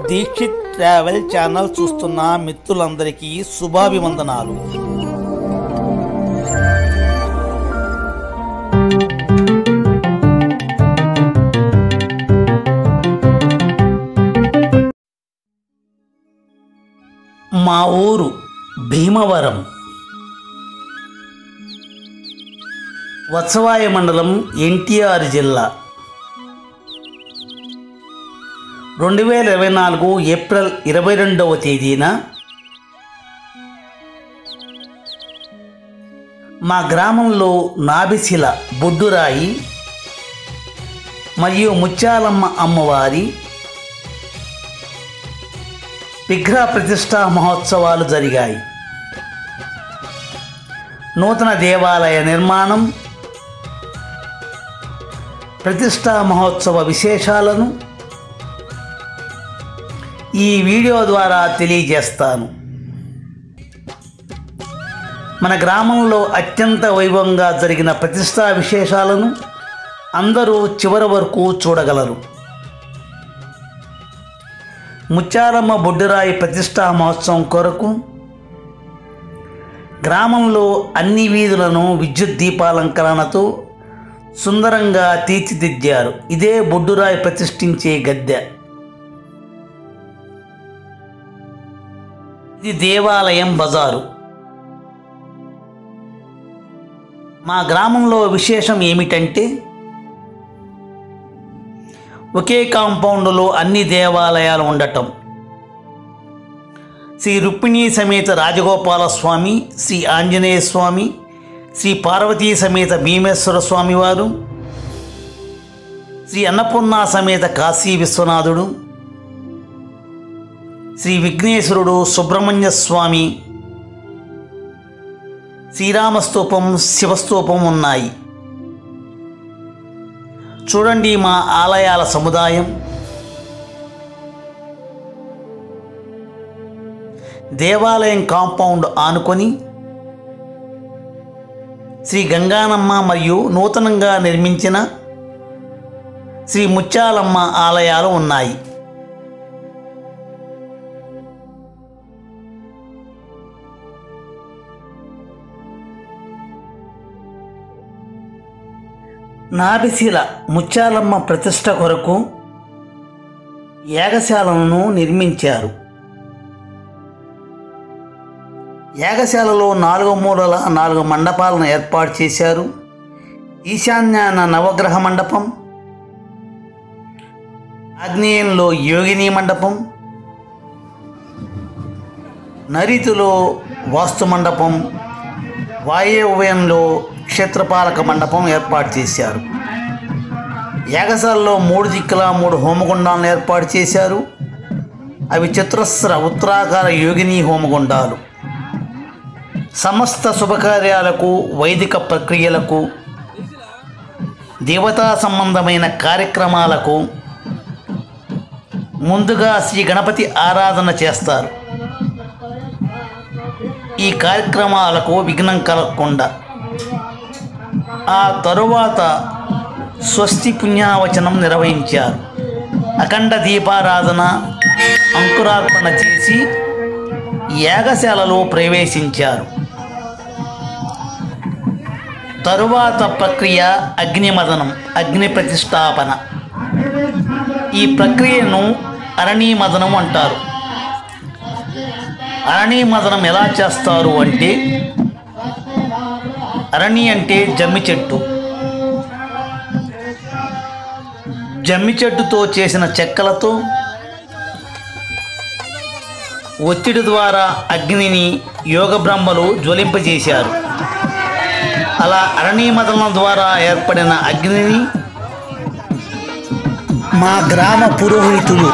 Dixit travel channel చూస్తున్న మిత్రులందరికీ శుభాభివందనాలు మా ఊరు భీమవరం వత్సవాయ మండలం ఎన్టీఆర్ జిల్లా రెండు వేల ఇరవై నాలుగు ఏప్రిల్ ఇరవై రెండవ తేదీన మా గ్రామంలో నాభిశిల బొడ్డురాయి మరియు ముత్యాలమ్మ అమ్మవారి విగ్రహ ప్రతిష్టా మహోత్సవాలు జరిగాయి నూతన దేవాలయ నిర్మాణం ప్రతిష్టా మహోత్సవ విశేషాలను ఈ వీడియో ద్వారా తెలియజేస్తాను మన గ్రామంలో అత్యంత వైభవంగా జరిగిన ప్రతిష్టా విశేషాలను అందరూ చివరి వరకు చూడగలరు ముత్యాలమ్మ బొడ్డురాయి ప్రతిష్టా మహోత్సవం కొరకు గ్రామంలో అన్ని వీధులను విద్యుత్ దీపాలంకరణతో సుందరంగా తీర్చిదిద్దారు ఇదే బొడ్డురాయి ప్రతిష్ఠించే గద్దె ఇది దేవాలయం బజారు మా గ్రామంలో విశేషం ఏమిటంటే ఒకే కాంపౌండ్లో అన్ని దేవాలయాలు ఉండటం శ్రీ రుక్మిణీ సమేత రాజగోపాల స్వామి శ్రీ ఆంజనేయ స్వామి శ్రీ పార్వతీ సమేత భీమేశ్వర స్వామి వారు శ్రీ అన్నపూర్ణ సమేత కాశీ విశ్వనాథుడు శ్రీ విఘ్నేశ్వరుడు సుబ్రహ్మణ్య స్వామి శ్రీరామస్తూపం శివస్తూపం ఉన్నాయి చూడండి మా ఆలయాల సముదాయం దేవాలయం కాంపౌండ్ ఆనుకొని శ్రీ గంగానమ్మ మరియు నూతనంగా నిర్మించిన శ్రీ ముత్యాలమ్మ ఆలయాలు ఉన్నాయి నాభిశిల ముత్యాలమ్మ ప్రతిష్ట కొరకు యాగశాలను నిర్మించారు యాగశాలలో నాలుగు మూలల నాలుగు మండపాలను ఏర్పాటు చేశారు ఈశాన్యాన నవగ్రహ మండపం ఆగ్నేయంలో యోగిని మండపం నరితిలో వాస్తు మండపం వాయవ్యంలో క్షేత్రపాలక మండపం ఏర్పాటు చేశారు యాగశాలలో మూడు దిక్కుల మూడు హోమగుండాలను ఏర్పాటు చేశారు అవి చతురస్ర ఉత్తరాకార యోగిని హోమగుండాలు సమస్త శుభకార్యాలకు వైదిక ప్రక్రియలకు దేవతా సంబంధమైన కార్యక్రమాలకు ముందుగా శ్రీ గణపతి ఆరాధన చేస్తారు ఈ కార్యక్రమాలకు విఘ్నం కలగకుండా ఆ తరువాత స్వస్తి పుణ్యావచనం నిర్వహించారు అఖండ దీపారాధన అంకురార్పణ చేసి యాగశాలలో ప్రవేశించారు తరువాత ప్రక్రియ అగ్నిమదనం అగ్ని ప్రతిష్టాపన ఈ ప్రక్రియను అరణీమదనం అంటారు అరణీమదనం ఎలా చేస్తారు అంటే అరణి అంటే జమ్మి చెట్టు జమ్మి చెట్టుతో చేసిన చెక్కలతో ఒత్తిడి ద్వారా అగ్నిని యోగ బ్రహ్మలు జ్వలింపజేశారు అలా అరణీమదనం ద్వారా ఏర్పడిన అగ్నిని మా గ్రామ పురోహితులు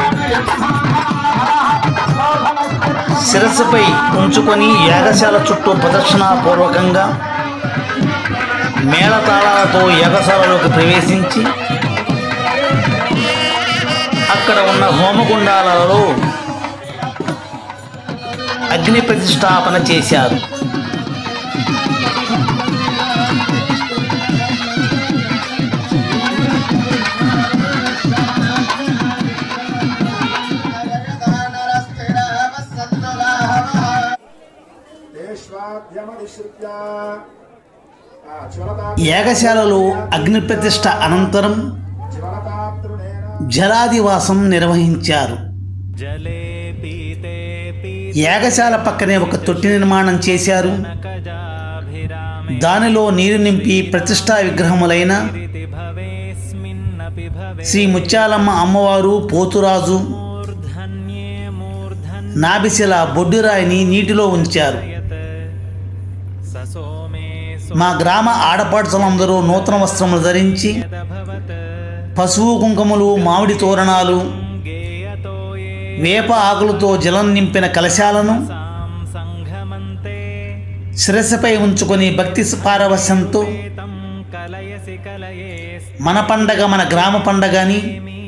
శిరస్సుపై ఉంచుకొని యాగశాల చుట్టూ ప్రదక్షిణాపూర్వకంగా మేళతాళాలతో యాగశాలలోకి ప్రవేశించి అక్కడ ఉన్న హోమగుండాలలో అగ్ని ప్రతిష్టాపన చేశారు మాధ్యమనిశ్రుత్య ఆ జ్వలతా యాగశాలలో అగ్ని ప్రతిష్ఠ అనంతరం జ్వలతాతృణేన జలాదివాసం నిర్వహించారు जले पीते యాగశాల పక్కనే ఒక తొట్టి నిర్మాణం చేశారు पीतनकजाभिरामे దానిలో నీరు నింపి ప్రతిష్టా విగ్రహములైన इति भवेस्मिन्नपि भवे శ్రీ ముత్యాలమ్మ అమ్మవారు పోతురాజు मूर्धन्ये मूर्धन्यत् నాభిశిల బొడ్డురాయిని నీటిలో ఉంచారు स सोमे మా గ్రామ ఆడపడుచులందరూ నూతన వస్త్రములు ధరించి सोदभवत् పసుపు కుంకుమలు మామిడి తోరణాలు गेयतो ये వేప ఆకులతో జలం నింపిన కలశాలను सां सङ्घमन्ते శిరస్సుపై ఉంచుకొని భక్తి పారవశ్యంతో तं कलयसि कलयेस्मि మన పండగ మన గ్రామ పండగ అని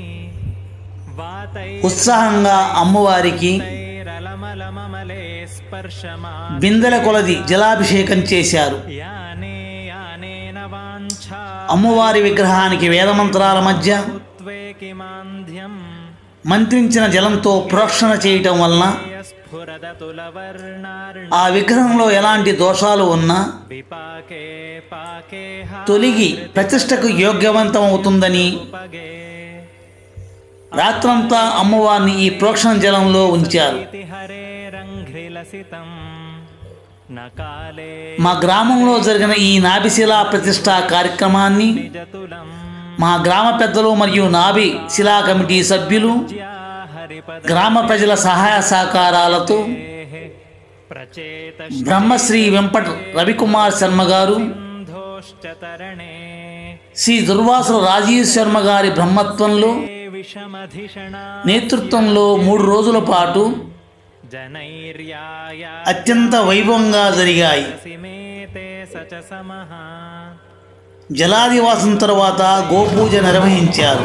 ఉత్సాహంగా అమ్మవారికి वातैरलमलममले स्पर्शमा బిందెల కొలది జలాభిషేకం చేశారు याने यानेन वाञ्छा అమ్మవారి విగ్రహానికి వేదమంత్రాల మధ్య त्वे किमान्ध्यं మంత్రించిన జలంతో ప్రోక్షణ చేయటం వలన स्फुरदतुलवर्णार्ण ఆ విగ్రహంలో ఎలాంటి దోషాలు ఉన్నా विपाके पाके తొలగి ప్రతిష్టకు యోగ్యవంతం అవుతుందని हापगे రాత్రంతా అమ్మవారిని ఈ ప్రోక్షణ జలంలో ఉంచారు इति हरेरङ्घ्रिलसितं न काले మా గ్రామంలో జరిగిన ఈ నాభిశిలా ప్రతిష్ట కార్యక్రమాన్ని निजतुलं మా గ్రామ పెద్దలు మరియు నాభి శిలా కమిటీ సభ్యులు हरिपदेः గ్రామ ప్రజల సహాయ సహకారాలతో प्रचेत బ్రహ్మశ్రీ వెంపట రవికుమార్ శర్మ గారు सिन्धोश्च तरणे శ్రీ దుర్వాసుల రాజీవ్ శర్మ గారి బ్రహ్మత్వంలో विषमधिषणा నేతృత్వంలో మూడు రోజుల పాటు जनैर्याया అత్యంత వైభవంగా జరిగాయి सिमेते स च समः జలాదివాసం తరువాత గోపూజ నిర్వహించారు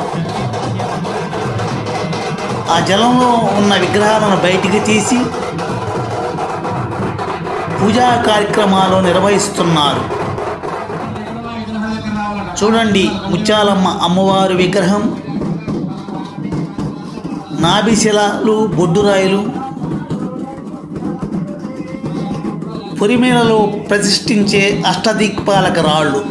ఆ జలంలో ఉన్న విగ్రహాలను బయటికి తీసి పూజా కార్యక్రమాలు నిర్వహిస్తున్నారు చూడండి ముత్యాలమ్మ అమ్మవారి విగ్రహం నాభిశిలలు బొడ్డురాయిలు పొరిమేలలో ప్రతిష్ఠించే అష్టదిక్పాలక రాళ్ళు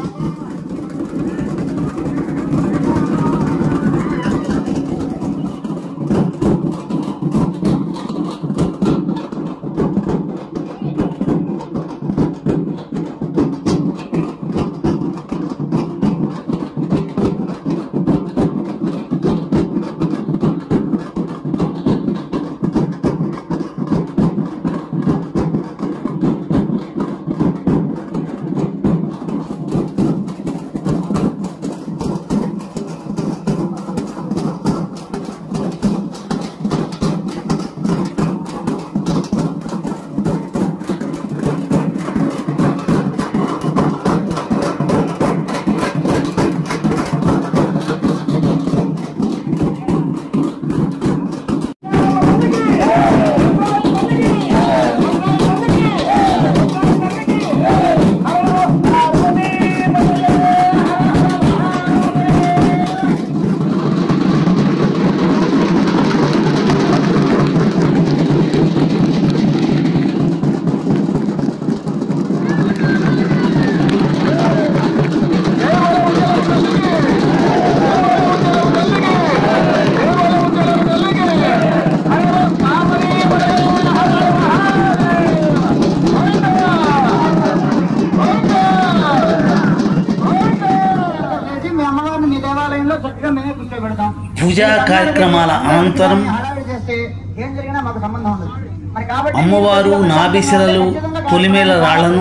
చేసి మీ అమ్మవారిని మీ దేవాలయంలో చక్కగా మేమే కూర్చోబెడతాం పూజా కార్యక్రమాల అనంతరం హడావిడి చేస్తే ఏం జరిగినా మాకు సంబంధం ఉండదు మరి కాబట్టి అమ్మవారు నాభిశిలలు పొలిమేల రాళ్లను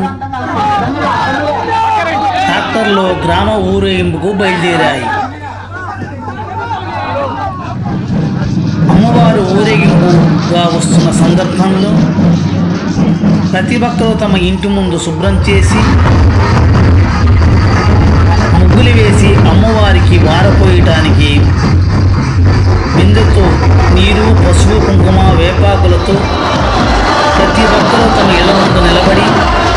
ట్రాక్టర్లో గ్రామ ఊరేగింపుకు బయలుదేరాయి అమ్మవారు ఊరేగింపుగా వస్తున్న సందర్భంలో ప్రతి భక్తులు తమ ఇంటి ముందు శుభ్రం చేసి ముగ్గులు వేసి అమ్మవారికి వారపోయటానికి బిందెతో నీరు పసుపు కుంకుమ వేపాకులతో ప్రతి భక్తులు తమ ఇళ్ల ముందు నిలబడి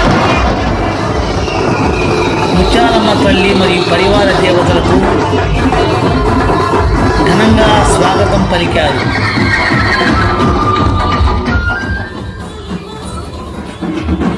ముత్యాలమ్మ తల్లి మరియు పరివార దేవతలకు ఘనంగా స్వాగతం పలికారు ఆ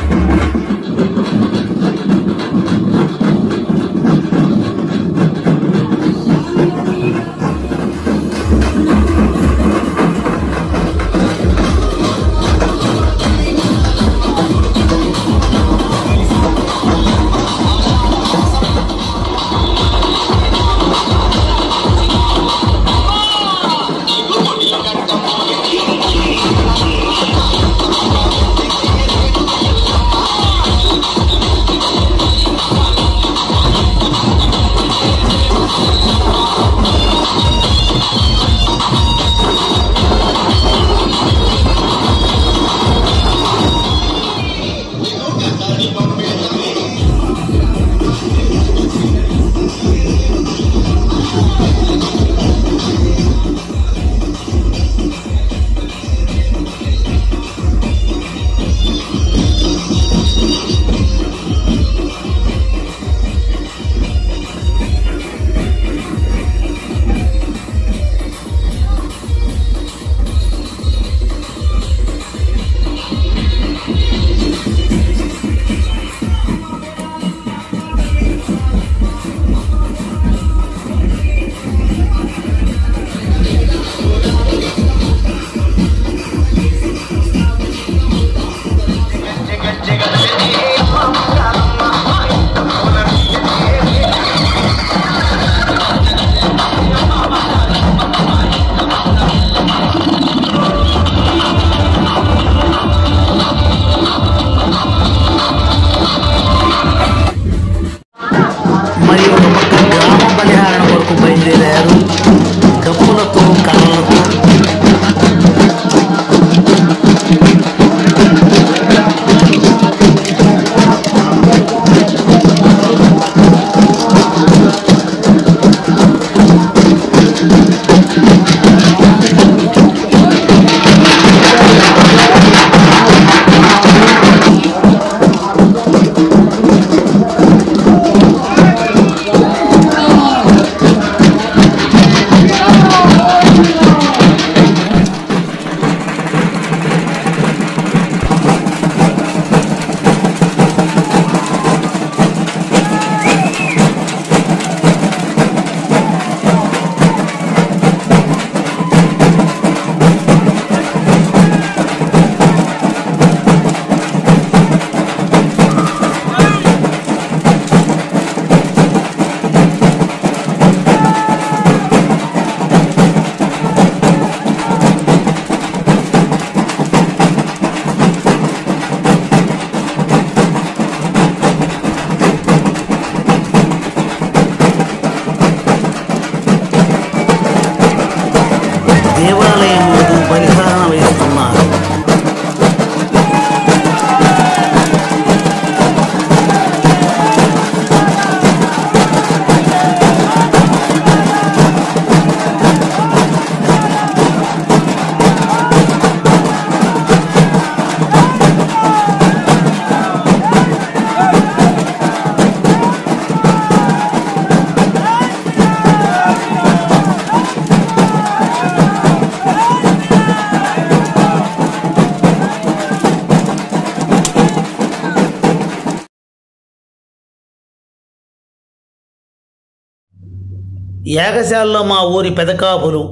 యాగశాలలో మా ఊరి పెదకాపులు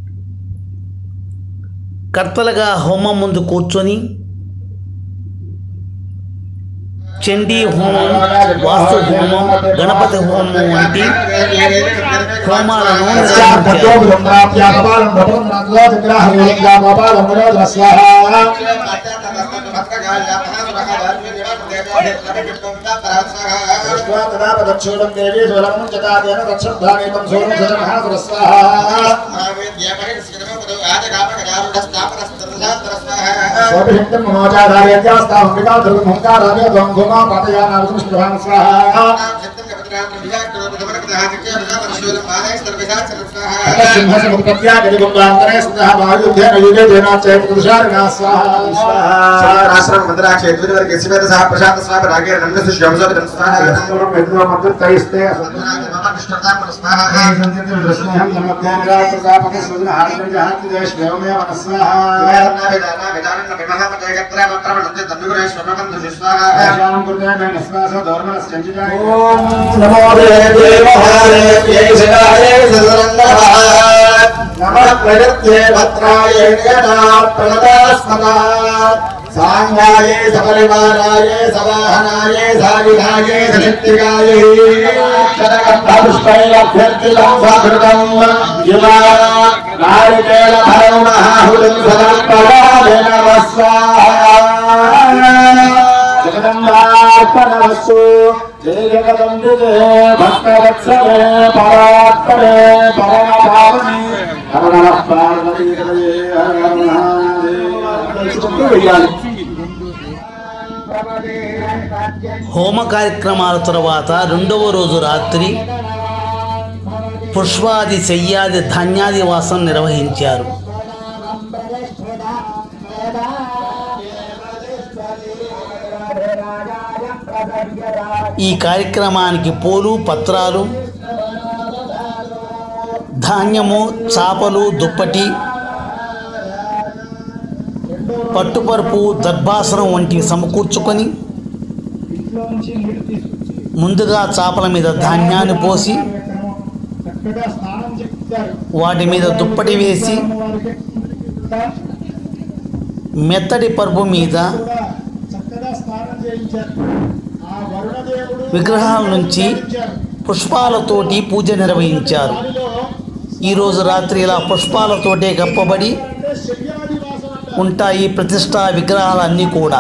కర్తలుగా హోమం ముందు కూర్చొని చండీ హోమం వాస్తు హోమం గణపతి హోమం వంటి హోమాలను నిర్వహించారు దక్షిణం దేవీ సులభం చతాదేన దక్షిణానేకం సోరం సజమహ సురస్వాహ స్వభిహితం మనోచారాయత్యాస్తాం పితా ధృతముంకారాయ త్వం గుమా పతయానావితం స్పృహాం స్వాహా సింహసముత్పత్యాగదిగుండాంతరే సుతః వాయుధ్యేన యుగే జేనాచైత పురుషారిణా స్వాహా స్వాహా మద్దతయిస్తే స్నేహం నమ్మకాపతి సృజన హార్యం జహాతి దేశమేవ మనస్వాహా ఆశాం కృతే మే నిస్వాస ధర్మనశ్చంచిజాయ ఓం నమో దేవాయ శివాయ నమః ప్రగత్యే భద్రాయ ప్రణదాస్మదా సాంగాయ సపరివారాయ సవాహనాయ సాయుధాయ సశక్తికాయ పుష్పైరభ్యర్థిలం సకృతం యువా నారికేళ భరం మహాహుతం సమర్పయామి జగదంబార్పణవస్తు జయ జగదంబికే భక్తవత్సలే పరాత్పరే పరమ పావని హర నమః పార్వతీ హరే హర హర మహాదేవ వెయ్యాలి హోమ కార్యక్రమాల తరువాత రెండవ రోజు రాత్రి పుష్పాది శయ్యాది ధాన్యాది వాసం నిర్వహించారు ఈ కార్యక్రమానికి పూలు పత్రాలు ధాన్యము చాపలు దుప్పటి పట్టుపరుపు దర్భాసనం వంటివి సమకూర్చుకొని ముందుగా చాపల మీద ధాన్యాన్ని పోసి వాటి మీద దుప్పటి వేసి మెత్తటి పరుపు మీద విగ్రహాల నుంచి పుష్పాలతోటి పూజ నిర్వహించారు ఈరోజు రాత్రి ఇలా పుష్పాలతోటే కప్పబడి ఉంటాయి ప్రతిష్టా విగ్రహాలన్నీ కూడా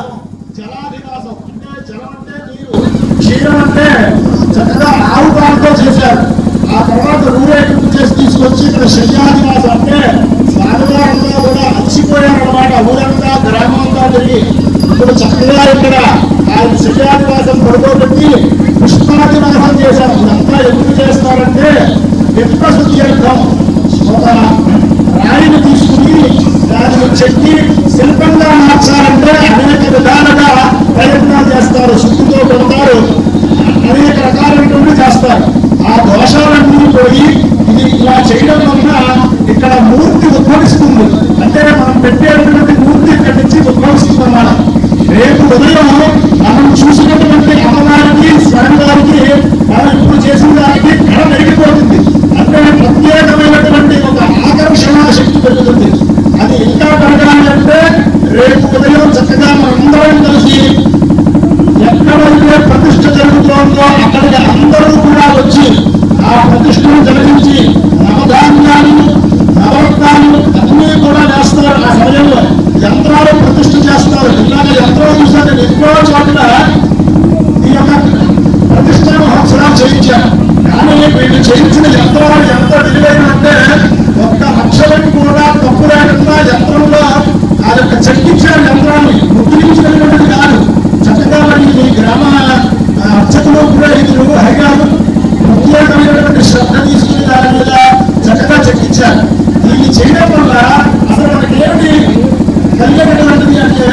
క్షీరం అంటే చక్కగా ఆవు పాలతో చేశారు ఆ తర్వాత ఊరేగింపు చేసి తీసుకొచ్చి ఇక్కడ శయ్యాదివాసం అంటే స్వామివారంతా కూడా అలసిపోయారు అనమాట ఊరంతా గ్రామంతా తిరిగి ఇప్పుడు చక్కగా ఇక్కడ ఆయన శయ్యాదివాసం పడుకోబెట్టి పుష్పాదివాసం చేశారు ఇదంతా ఎందుకు చేస్తారంటే విప్రశుద్ధి అర్థం ఒక రాయిని తీసుకుని దానిని చెక్కి శిల్పంగా మార్చాలంటే అనేక విధాలుగా ప్రయత్నాలు చేస్తారు శుద్ధితో పెడతారు అనేక రకాలైనటువంటి చేస్తారు ఆ దోషాలన్నీ పోయి ఇది ఇలా చేయడం వలన ఇక్కడ మూర్తి ఉద్భవిస్తుంది అంటే మనం పెట్టేటువంటి మూర్తి ఇక్కడి నుంచి ఉద్భవిస్తుంది అన్నమాట రేపు ఉదయం మనం చూసినటువంటి అమ్మవారికి స్వామివారికి మనం ఇప్పుడు చేసిన దానికి కళ మెరిగిపోతుంది అంటే ప్రత్యేకమైనటువంటి ఒక ఆకర్షణ శక్తి పెరుగుతుంది అది ఇంకా పెరగాలి అంటే రేపు ఉదయం చక్కగా మనందరం కలిసి ఎక్కడైతే ప్రతిష్ట జరుగుతోందో అక్కడికి అందరూ కూడా వచ్చి ఆ ప్రతిష్టను జరిగించి నవధాన్యాలు నవరత్నాలు అన్నీ కూడా వేస్తారు ఆ సమయంలో యంత్రాలు ప్రతిష్ట చేస్తారు ఇలాగ యంత్రం చూసాక ఎన్నో చోట్ల ఈ యొక్క ప్రతిష్ట మహోత్సవాలు చేయించారు కానీ వీళ్ళు చేయించిన యంత్రాలు ఎంత విలువైనంటే ఒక్క అక్షరం కూడా తప్పు లేకుండా యంత్రంలో ఆ యొక్క చెక్కించిన యంత్రాన్ని ముద్రించినటువంటిది కాదు చక్కగా మరి ఈ గ్రామ ఆ, అర్చకులు పురోహితులు హరిగారు ప్రత్యేకమైనటువంటి శ్రద్ధ తీసుకుని దాని మీద చక్కగా చెక్కించారు దీన్ని చేయడం వల్ల అసలు మనకి ఏమిటి కలిగేటటువంటిది అంటే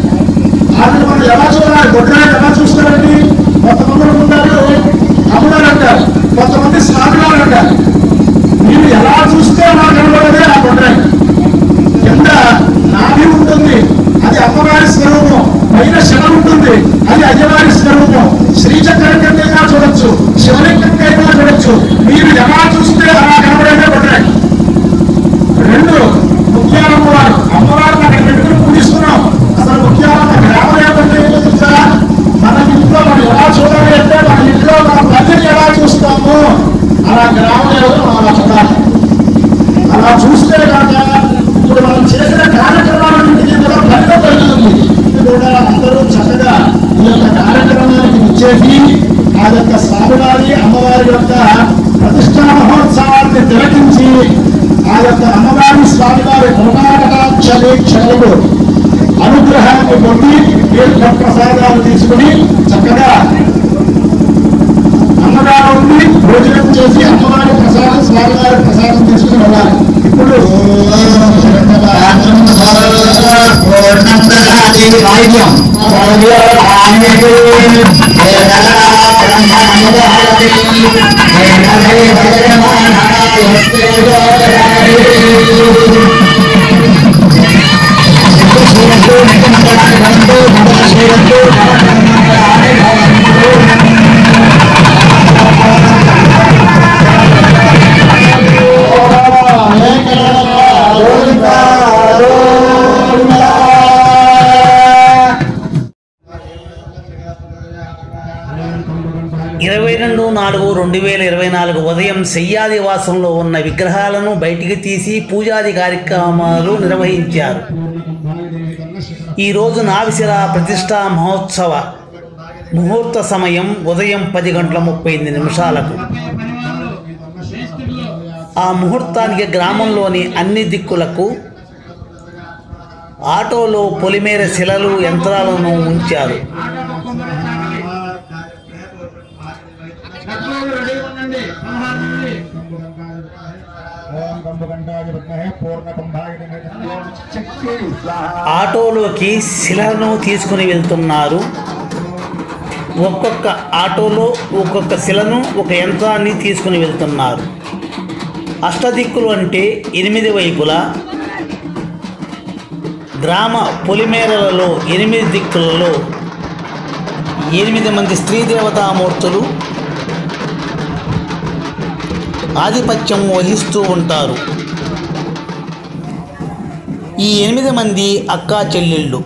ఆవిడ మనం ఎలా చూడాలి గొడ్రాయి ఎలా చూస్తారండి కొంతమంది ఉంటారు అమ్ముడారు అంటారు కొంతమంది స్వామివారు అంటారు మీరు ఎలా చూస్తే అలా కనబడదే ఆ గొడ్రాయి కింద నాభి ఉంటుంది అది అమ్మవారి స్వరూపం పైన శివ ఉంటుంది అది అయ్యవారి స్వరూపం శ్రీచక్రం కిందైనా చూడొచ్చు శివలింగం కైనా చూడొచ్చు మీరు ఎలా చూస్తే అలా చేసి ఆ యొక్క స్వామివారి అమ్మవారి యొక్క ప్రతిష్టా మహోత్సవాన్ని తిలకించి ఆ యొక్క అమ్మవారి స్వామివారి కృపాకటాక్ష వీక్షణలకు అనుగ్రహాన్ని పొంది తీర్థ ప్రసాదాలు తీసుకుని చక్కగా అమ్మగారు ఉండి భోజనం చేసి అమ్మవారి ప్రసాదం స్వామివారి ప్రసాదం తీసుకుని వెళ్ళాలి ఇప్పుడు ఇరవై రెండు నాలుగు రెండు వేల ఇరవై నాలుగు ఉదయం శయ్యాదివాసంలో ఉన్న విగ్రహాలను బయటికి తీసి పూజాది కార్యక్రమాలు నిర్వహించారు ఈరోజు నావిశిర ప్రతిష్టా మహోత్సవ ముహూర్త సమయం ఉదయం పది గంటల ముప్పై ఎనిమిది నిమిషాలకు ఆ ముహూర్తానికి గ్రామంలోని అన్ని దిక్కులకు ఆటోలో పొలిమేర శిలలు యంత్రాలను ఉంచారు ఆటోలోకి శిలను తీసుకుని వెళ్తున్నారు ఒక్కొక్క ఆటోలో ఒక్కొక్క శిలను ఒక యంత్రాన్ని తీసుకుని వెళ్తున్నారు అష్టదిక్కులు అంటే ఎనిమిది వైపులా గ్రామ పొలిమేరలలో ఎనిమిది దిక్కులలో ఎనిమిది మంది స్త్రీ దేవతామూర్తులు ఆధిపత్యం వహిస్తూ ఉంటారు ఈ ఎనిమిది మంది అక్కా చెల్లెళ్ళు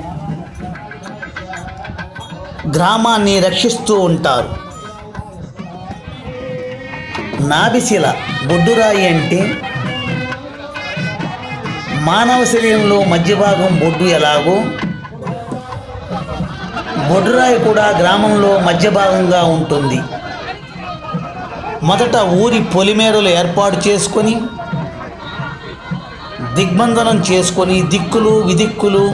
గ్రామాన్ని రక్షిస్తూ ఉంటారు నాభిశిల బొడ్డురాయి అంటే మానవ శరీరంలో మధ్య భాగం బొడ్డు ఎలాగో బొడ్డురాయి కూడా గ్రామంలో మధ్య భాగంగా ఉంటుంది మొదట ఊరి పొలిమేరలు ఏర్పాటు చేసుకొని దిగ్బంధనం చేసుకొని దిక్కులు విదిక్కులు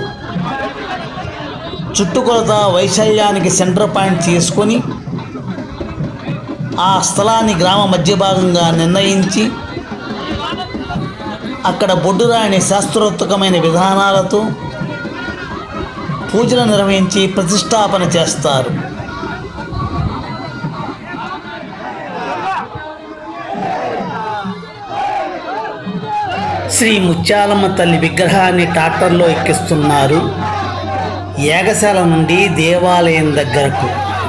చుట్టుకొలత వైశాల్యానికి సెంటర్ పాయింట్ చేసుకొని ఆ స్థలాన్ని గ్రామ మధ్య భాగంగా నిర్ణయించి అక్కడ బొడ్డురాయిని శాస్త్రోత్తకమైన విధానాలతో పూజలు నిర్వహించి ప్రతిష్టాపన చేస్తారు శ్రీ ముత్యాలమ్మ తల్లి విగ్రహాన్ని ట్రాక్టర్లో ఎక్కిస్తున్నారు యాగశాల నుండి దేవాలయం దగ్గరకు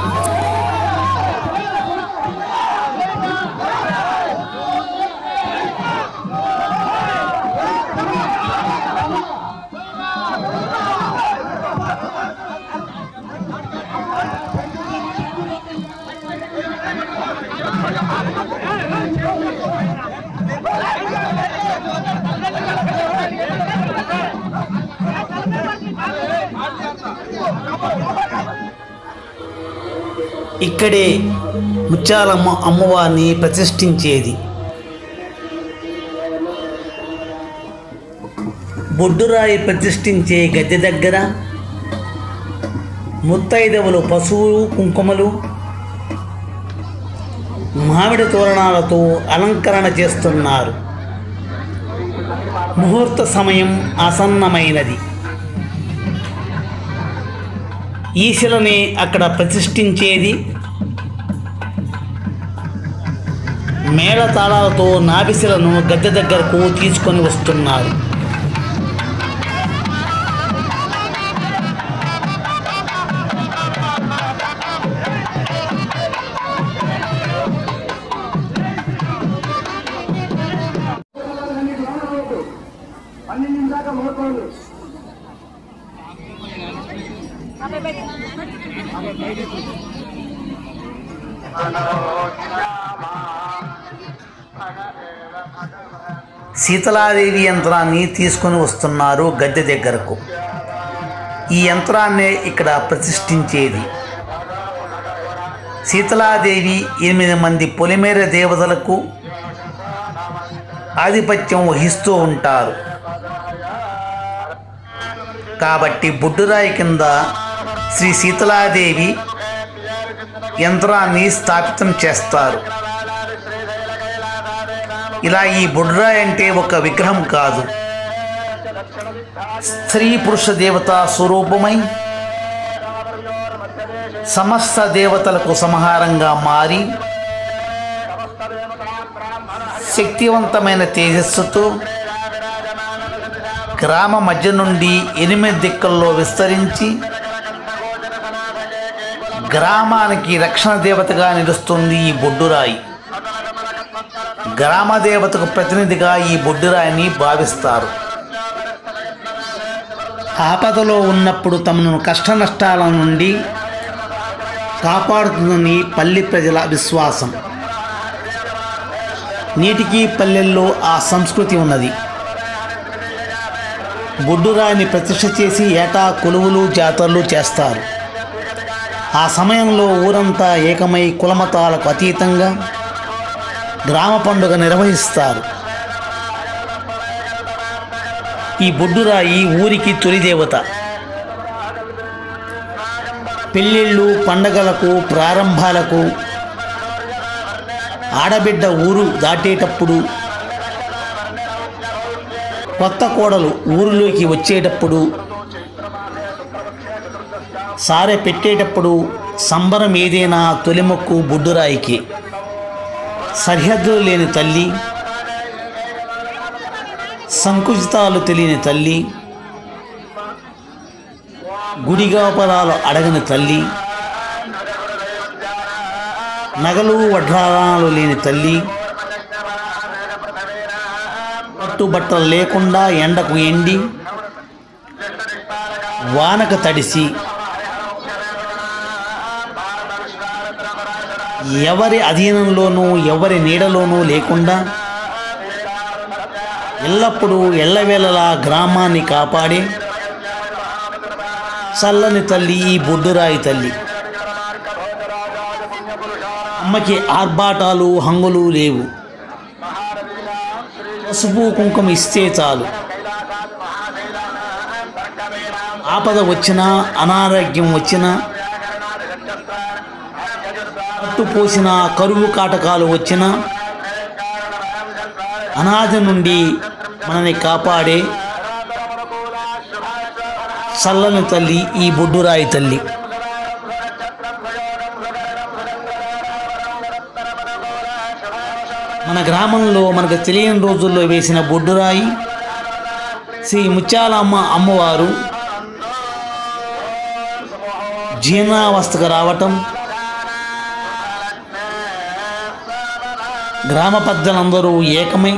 ఇక్కడే ముత్యాలమ్మ అమ్మవారిని ప్రతిష్ఠించేది బొడ్డురాయి ప్రతిష్ఠించే గద్దె దగ్గర ముత్తైదవులు పశువులు కుంకుమలు మామిడి తోరణాలతో అలంకరణ చేస్తున్నారు ముహూర్త సమయం ఆసన్నమైనది ఈ శిలని అక్కడ ప్రతిష్ఠించేది మేళతాళాలతో నాభిశిలను గద్దె దగ్గరకు తీసుకొని వస్తున్నారు శీతలాదేవి యంత్రాన్ని తీసుకొని వస్తున్నారు గద్దె దగ్గరకు ఈ యంత్రాన్నే ఇక్కడ ప్రతిష్ఠించేది శీతలాదేవి ఎనిమిది మంది పొలిమేర దేవతలకు ఆధిపత్యం వహిస్తూ ఉంటారు కాబట్టి బుడ్డురాయి కింద శ్రీ శీతలాదేవి యంత్రాన్ని స్థాపితం చేస్తారు ఇలా ఈ బుడ్రాయి అంటే ఒక విగ్రహం కాదు స్త్రీ పురుష దేవత స్వరూపమై సమస్త దేవతలకు సంహారంగా మారి శక్తివంతమైన తేజస్సుతో గ్రామ మధ్య నుండి ఎనిమిది దిక్కుల్లో విస్తరించి గ్రామానికి రక్షణ దేవతగా నిలుస్తుంది ఈ బొడ్డురాయి గ్రామ దేవతకు ప్రతినిధిగా ఈ బొడ్డురాయిని భావిస్తారు ఆపదలో ఉన్నప్పుడు తమను కష్ట నష్టాల నుండి కాపాడుతుందని పల్లి ప్రజల విశ్వాసం నీటికి పల్లెల్లో ఆ సంస్కృతి ఉన్నది బొడ్డురాయిని ప్రతిష్ఠ చేసి ఏటా కొలువులు జాతరలు చేస్తారు ఆ సమయంలో ఊరంతా ఏకమై కులమతాలకు అతీతంగా గ్రామ పండుగ నిర్వహిస్తారు ఈ బొడ్డురాయి ఊరికి తొలి దేవత పెళ్ళిళ్ళు పండగలకు ప్రారంభాలకు ఆడబిడ్డ ఊరు దాటేటప్పుడు కొత్త కోడలు ఊరిలోకి వచ్చేటప్పుడు సారె పెట్టేటప్పుడు సంబరం ఏదైనా తొలిమొక్కు బొడ్డురాయికి సరిహద్దులు లేని తల్లి సంకుచితాలు తెలియని తల్లి గుడిగాపరాలు అడగని తల్లి నగలు వడ్రాణాలు లేని తల్లి పట్టుబట్టలు లేకుండా ఎండకు ఎండి వానకు తడిసి ఎవరి అధీనంలోనూ ఎవరి నీడలోనూ లేకుండా ఎల్లప్పుడూ ఎల్లవేళలా గ్రామాన్ని కాపాడి చల్లని తల్లి ఈ బొడ్డురాయి తల్లి అమ్మకి ఆర్భాటాలు హంగులు లేవు పసుపు కుంకుమ ఇస్తే చాలు ఆపద వచ్చినా అనారోగ్యం వచ్చినా పట్టుపోసిన కరువు కాటకాలు వచ్చినా అనాథ నుండి మనని కాపాడే చల్లని తల్లి ఈ బొడ్డురాయి తల్లి మన గ్రామంలో మనకు తెలియని రోజుల్లో వేసిన బొడ్డురాయి శ్రీ ముత్యాలమ్మ అమ్మవారు జీర్ణావస్థకు రావటం గ్రామ పెద్దలందరూ ఏకమై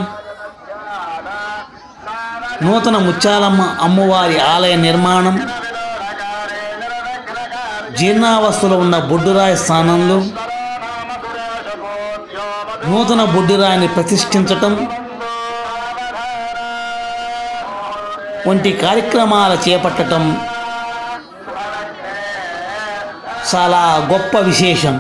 నూతన ముత్యాలమ్మ అమ్మవారి ఆలయ నిర్మాణం జీర్ణావస్థలో ఉన్న బొడ్డురాయి స్థానంలో నూతన బొడ్డురాయిని ప్రతిష్ఠించటం వంటి కార్యక్రమాలు చేపట్టడం చాలా గొప్ప విశేషం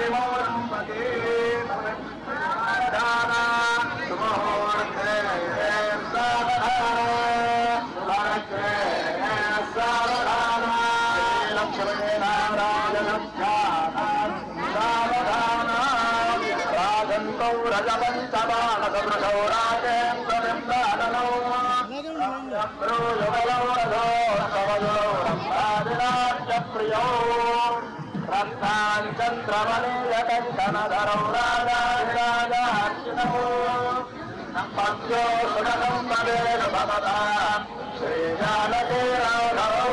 శ్రీరామ పరిపూర్ణ చంద్రమణియకంకణధరౌ రాజార్జునో పద్యో సుగతం పదేన భవతా శ్రీజానకే రాఘవౌ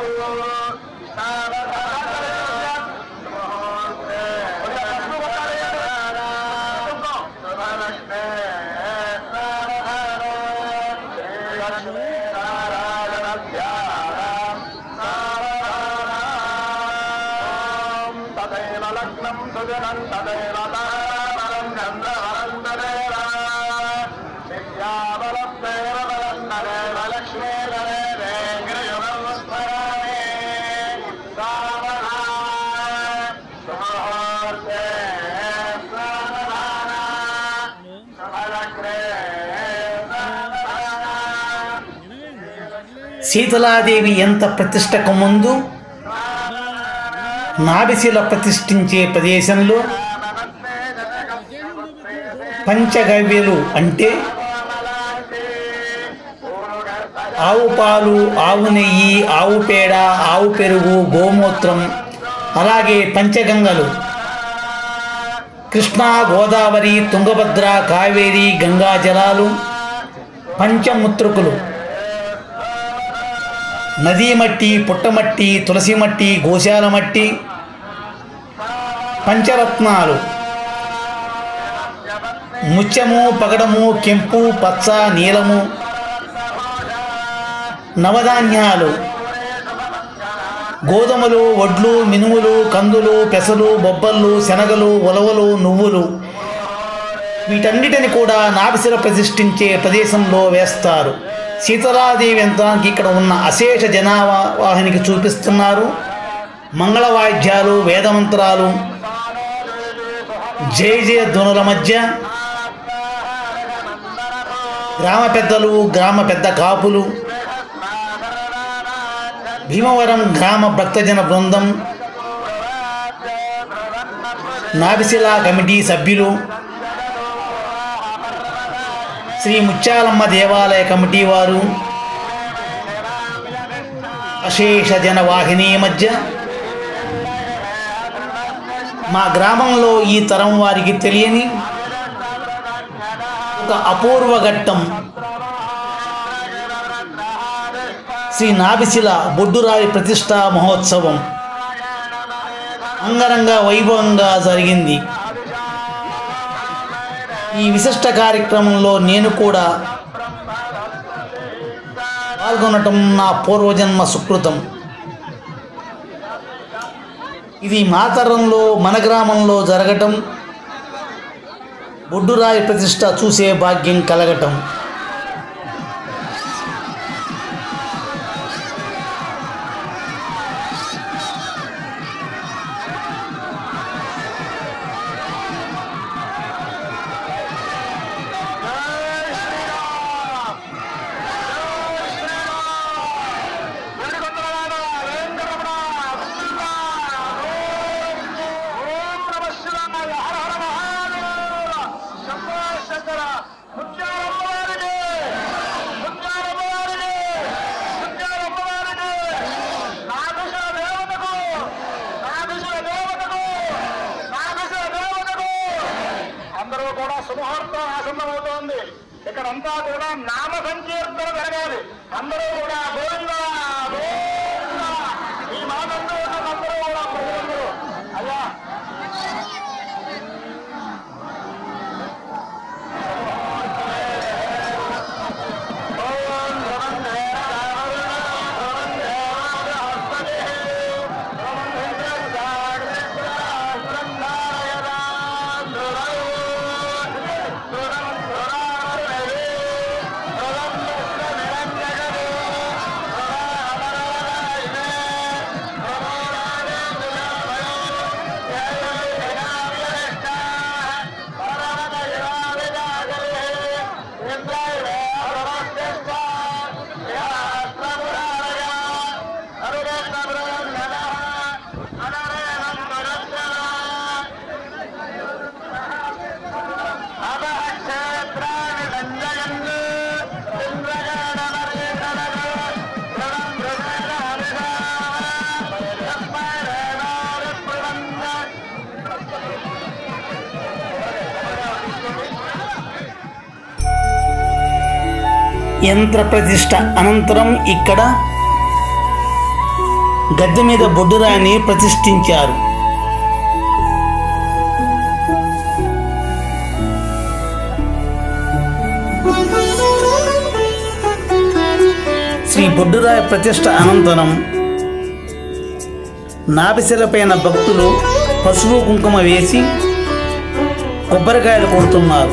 తదైవ లగ్నం సుజనం తదైవ తారం చంద్రవరం తదేవ విద్యాబలం దేవ బలం తదేవ లక్ష్మీ తదేవేంద్రయుగం స్మరామి సావధాన సుముహూర్తే సావధాన సమలగ్రే సావధాన శీతలాదేవి ఎంత ప్రతిష్టకు ముందు నాభిశిల ప్రతిష్ఠించే ప్రదేశంలో పంచగవ్యలు అంటే ఆవు పాలు ఆవు నెయ్యి ఆవు పేడ ఆవు పెరుగు గోమూత్రం అలాగే పంచగంగలు కృష్ణా గోదావరి తుంగభద్ర కావేరి గంగా జలాలు పంచముత్రుకులు నదీ మట్టి పుట్టమట్టి తులసి మట్టి గోశాల మట్టి పంచరత్నాలు ముత్యము పగడము కెంపు పచ్చ నీలము నవధాన్యాలు గోధుమలు వడ్లు మినుములు కందులు పెసలు బొబ్బళ్ళు శనగలు ఉలవలు నువ్వులు వీటన్నిటిని కూడా నాభిశిల ప్రతిష్ఠించే ప్రదేశంలో వేస్తారు సీతలాదేవి యంత్రానికి ఇక్కడ ఉన్న అశేష జనావాహినికి చూపిస్తున్నారు మంగళవాయిద్యాలు వేదమంత్రాలు జయ జయ ధ్వనుల మధ్య గ్రామ పెద్దలు గ్రామ పెద్ద కాపులు భీమవరం గ్రామ భక్తజన బృందం నాభిశిల కమిటీ సభ్యులు శ్రీ ముత్యాలమ్మ దేవాలయ కమిటీ వారు అశేష జనవాహిని మధ్య మా గ్రామంలో ఈ తరం వారికి తెలియని ఒక అపూర్వ ఘట్టం శ్రీ నాభిశిల బొడ్డురాయి ప్రతిష్టా మహోత్సవం అంగరంగ వైభవంగా జరిగింది ఈ విశిష్ట కార్యక్రమంలో నేను కూడా పాల్గొనటం నా పూర్వజన్మ సుకృతం ఇది మా తరంలో మన గ్రామంలో జరగటం బొడ్డురాయి ప్రతిష్ట చూసే భాగ్యం కలగటం అందరూ కూడా శుభముహూర్తం ఆసన్నమవుతోంది ఇక్కడంతా కూడా నామ సంకీర్తన జరగాలి అందరూ కూడా గోవింద గోవింద ఈ మాటంతో ఉన్న అందరూ కూడా ప్రజలందరూ అయ్యా ఓం భవంతే భవంతే హస్తదే భవంతే జాగ్రత్త యంత్ర ప్రతిష్ట అనంతరం ఇక్కడ గద్దె మీద బొడ్డురాయిని ప్రతిష్ఠించారు శ్రీ బొడ్డురాయ ప్రతిష్ట అనంతరం నాభిశిలపైన భక్తులు పసుపు కుంకుమ వేసి కొబ్బరికాయలు కొడుతున్నారు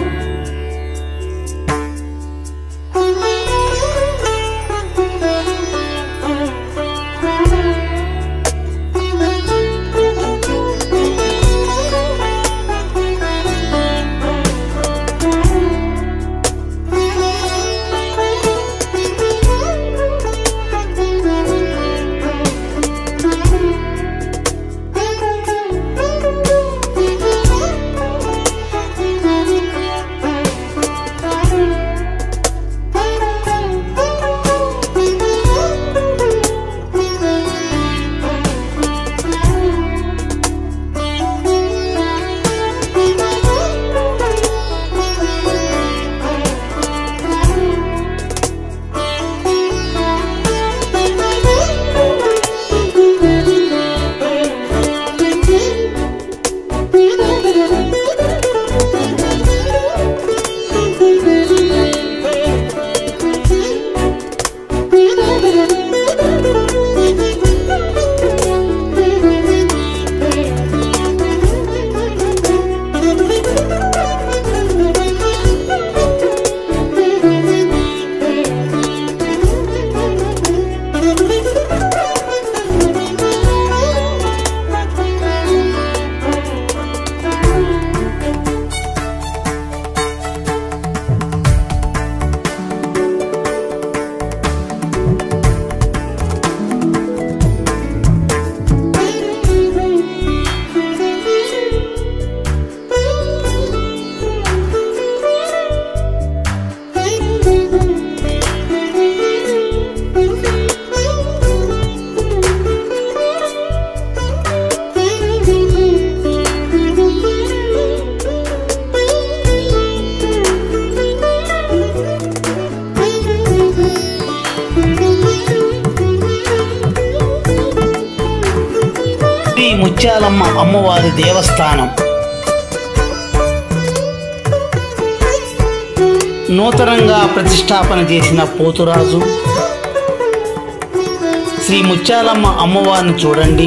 శ్రీ ముత్యాలమ్మ అమ్మవారి దేవస్థానం నూతనంగా ప్రతిష్టాపన చేసిన పోతురాజు శ్రీ ముత్యాలమ్మ అమ్మవారిని చూడండి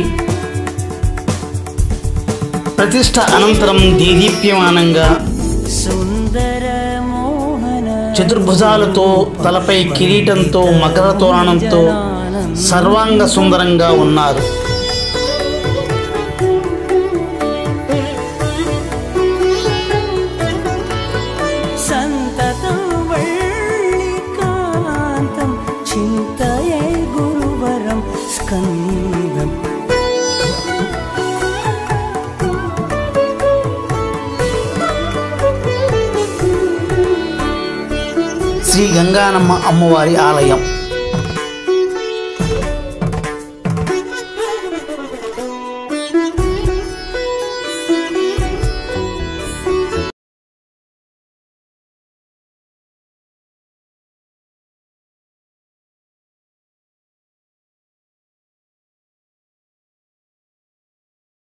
ప్రతిష్ట అనంతరం దేదీప్యమానంగా చతుర్భుజాలతో తలపై కిరీటంతో మకర తోరణంతో సర్వాంగ సుందరంగా ఉన్నారు सन्ततं वल्लिकान्तं चिन्तये गुरुवरं स्कन्दम् శ్రీ గంగానమ్మ అమ్మవారి ఆలయం